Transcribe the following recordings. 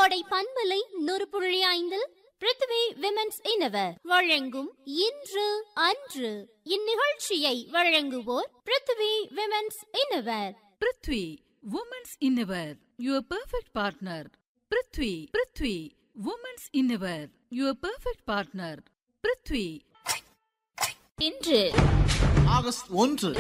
கோடை பண்பலை நூறு புள்ளி ஐந்தில் பிருத்திவி விமென்ஸ் இனவர் வழங்கும் இன்று அன்று இந்நிகழ்ச்சியை வழங்குவோர் Prithvi women's innerwear Prithvi women's innerwear your perfect partner Prithvi Prithvi women's innerwear your perfect partner Prithvi இன்று ஆகஸ்ட் ஒன்று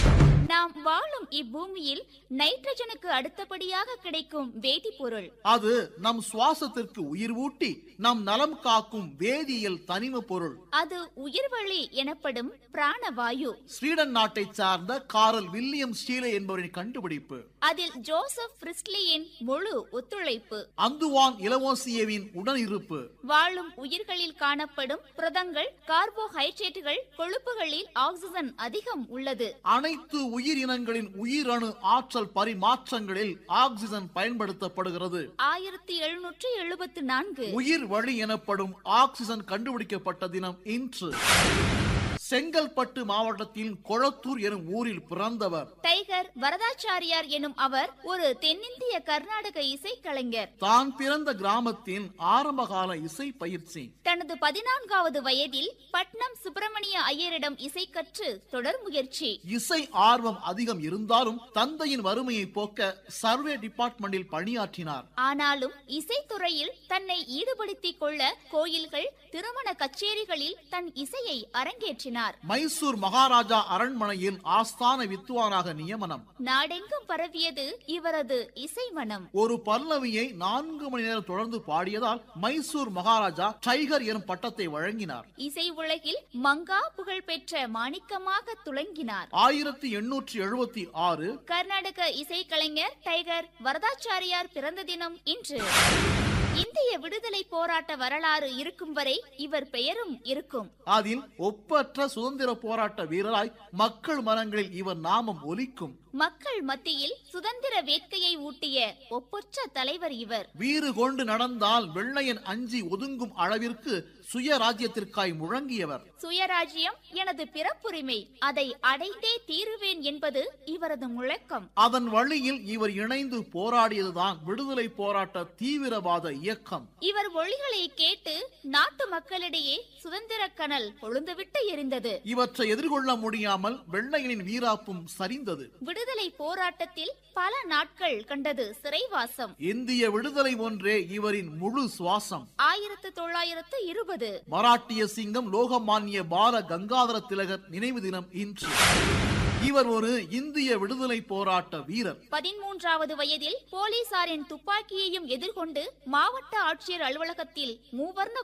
நாம் வாழும் இப்பூமியில் நைட்ரஜனுக்கு அடுத்தபடியாக கிடைக்கும் வேதிப்பொருள் அது நம் சுவாசத்திற்கு உயிர் ஊட்டி நம் நலம் காக்கும் வேதியியல் தனிம பொருள் அது உயிர்வழி எனப்படும் பிராணவாயு ஸ்வீடன் நாட்டை சார்ந்த காரல் வில்லியம் ஸ்டீலே என்பவரின் கண்டுபிடிப்பு அதில் ஜோசப் பிரிஸ்லியின் முழு ஒத்துழைப்பு அந்துவான் இலவோசியவின் உடனிருப்பு வாழும் உயிர்களில் காணப்படும் புரதங்கள் கார்போஹைட்ரேட்டுகள் கொழுப்புகளில் ஆக்சிஜன் அதிகம் உள்ளது அனைத்து உயிரினங்களின் உயிரணு ஆற்றல் பரிமாற்றங்களில் ஆக்சிஜன் பயன்படுத்தப்படுகிறது ஆயிரத்தி எழுநூற்றி எழுபத்து நான்கு உயிர் வழி எனப்படும் ஆக்சிஜன் கண்டுபிடிக்கப்பட்ட தினம் இன்று செங்கல்பட்டு மாவட்டத்தின் கொளத்தூர் எனும் ஊரில் பிறந்தவர் டைகர் வரதாச்சாரியார் எனும் அவர் ஒரு தென்னிந்திய கர்நாடக இசைக்கலைஞர் தான் பிறந்த கிராமத்தின் ஆரம்பகால இசை பயிற்சி தனது பதினான்காவது வயதில் பட்னம் சுப்பிரமணிய ஐயரிடம் இசை கற்று தொடர் முயற்சி இசை ஆர்வம் அதிகம் இருந்தாலும் தந்தையின் வறுமையை போக்க சர்வே டிபார்ட்மெண்டில் பணியாற்றினார் ஆனாலும் இசைத்துறையில் தன்னை ஈடுபடுத்திக் கொள்ள கோயில்கள் திருமண கச்சேரிகளில் தன் இசையை அரங்கேற்றினார் மைசூர் மகாராஜா அரண்மனையில் ஆஸ்தான வித்துவானாக நியமனம் நாடெங்கும் பரவியது இவரது இசை மனம் ஒரு பல்லவியை நான்கு மணி நேரம் தொடர்ந்து பாடியதால் மைசூர் மகாராஜா டைகர் எனும் பட்டத்தை வழங்கினார் இசை உலகில் மங்கா புகழ் பெற்ற மாணிக்கமாக துளங்கினார் ஆயிரத்தி எண்ணூற்றி எழுபத்தி ஆறு கர்நாடக இசைக்கலைஞர் டைகர் வரதாச்சாரியார் பிறந்த தினம் இன்று இந்திய விடுதலை போராட்ட வரலாறு இருக்கும் வரை இவர் பெயரும் இருக்கும் அதில் ஒப்பற்ற சுதந்திர போராட்ட வீரராய் மக்கள் மனங்களில் இவர் நாமம் ஒலிக்கும் மக்கள் மத்தியில் சுதந்திர வேட்கையை ஊட்டிய ஒப்பற்ற தலைவர் இவர் வீறு கொண்டு நடந்தால் வெள்ளையன் அஞ்சி ஒதுங்கும் அளவிற்கு சுயராஜ்யத்திற்காய் முழங்கியவர் சுயராஜ்யம் எனது பிறப்புரிமை அதை அடைந்தே தீருவேன் என்பது இவரது முழக்கம் அதன் வழியில் இவர் இணைந்து போராடியதுதான் விடுதலை போராட்ட தீவிரவாத இயக்கம் இவர் ஒளிகளை கேட்டு நாட்டு மக்களிடையே சுதந்திர கனல் கொழுந்துவிட்டு எரிந்தது இவற்றை எதிர்கொள்ள முடியாமல் வெள்ளையனின் வீராப்பும் சரிந்தது விடுதலை போராட்டத்தில் பல நாட்கள் கண்டது சிறைவாசம் இந்திய விடுதலை ஒன்றே இவரின் முழு சுவாசம் ஆயிரத்து தொள்ளாயிரத்து இருபது மராட்டிய சிங்கம் லோகமானிய பால கங்காதர திலகர் நினைவு தினம் இன்று இவர் ஒரு இந்திய விடுதலை போராட்ட வீரர் பதிமூன்றாவது வயதில் போலீசாரின் துப்பாக்கியையும் எதிர்கொண்டு மாவட்ட ஆட்சியர் அலுவலகத்தில் மூவர்ண